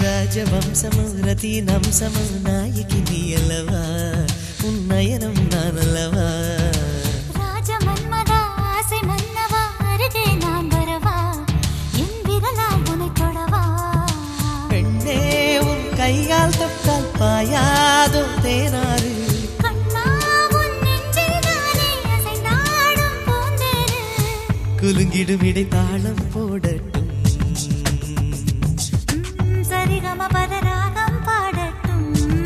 రాజవంశము రతీనంశము నాయకి నీ అల్లవా ఉన్నయనం నానల్లవా ராஜமன்மதா ஆசை மன்னவா அருகே நான் வரவா என் விரலால் உனை தொடவா பெண்ணே உன் கையால் தொட்டால் பாயாதோ தேனாறு கண்ணா உன் நெஞ்சில் நானே அசைந்தாடும் பூந்தேரு குலுங்கிடும் இடை தாளம் போடட்டும் ம், சரிகம பதராகம் பாடட்டும்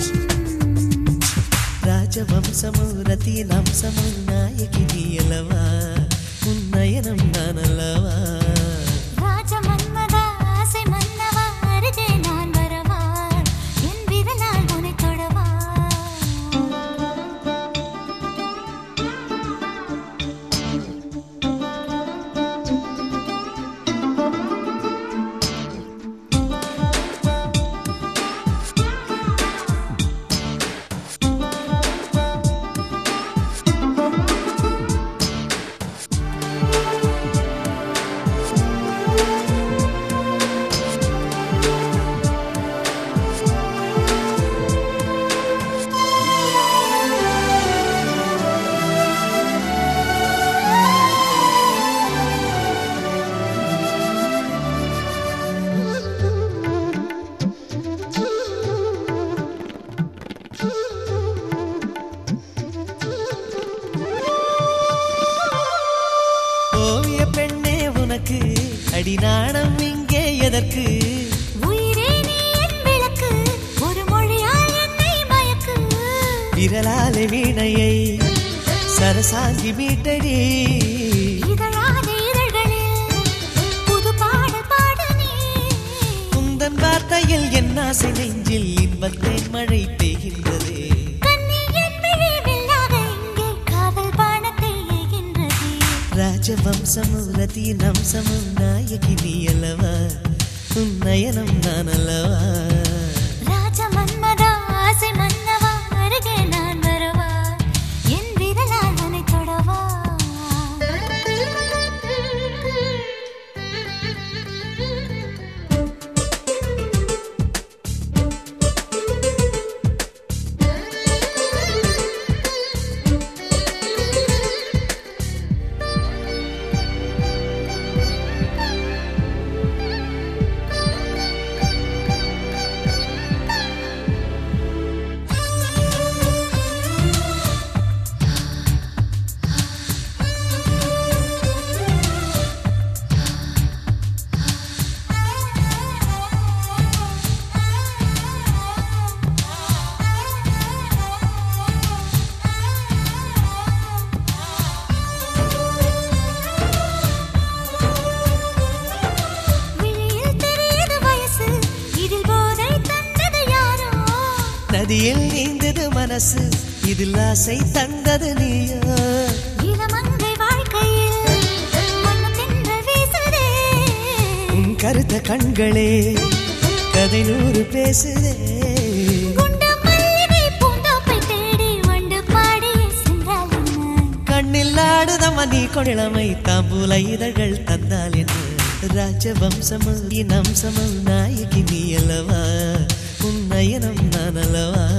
రాజవంశము రతీనంశము నాయకి నీ అల్లవా ఉన్నయనం నానల్లవా ராஜமன்மதா ஆசை மன்னவா அருகே நான் வரவா என் விரலால் உனை தொடவா ஓவிய பெண்ணே உனக்கு அடிநாணம் இங்கே எதற்கு உயிரே நீ என் விளக்கு ஒரு மொழியால் என்னை மயக்கு விரலாலே வீணையை சரசாங்கி மீட்டடி இதழாத இதழ்களில் புது பாடல் பாடு நீ குந்தன் வார்த்தையில் என் ஆசை நெஞ்சில் இன்பத்தை மழை பெய்கின்றதே கண்ணி என் விழி வில்லாக இங்கே காதல் பானத்தை ஏகின்றது ராஜவம்சமு ரதீனம்சமு நாயகி நீ அல்லவா உன் நயனம் நான் அல்லவா ராஜ மன்மதா ஆசை மன்னவா அருகே நான் வரவா என் விரலால் உனை தொடவா விழியில் தெரியுது வயசு இதில் போதை தந்தது யாரோ நதியில் நீந்தது மனசு இதில் ஆசை தந்தது நீயோ இளமங்கை வாழ்க்கையில் மண்ணும் தென்றல் வீசுதே உன் கருத்த கண்களே கதை நூறு பேசுதே குண்டு மல்லிகை பூந்தோப்பை தேடி வண்டு பாடி சென்றால் என்ன கண்ணில் ஆடுதம்மா நீ கொடிளமை தாம்பூல இதழ்கள் தந்தால் என்ன ராஜவம்சமு இனம்சமு நாயகி நீ அல்லவா உன் நயனம் நான் அல்லவா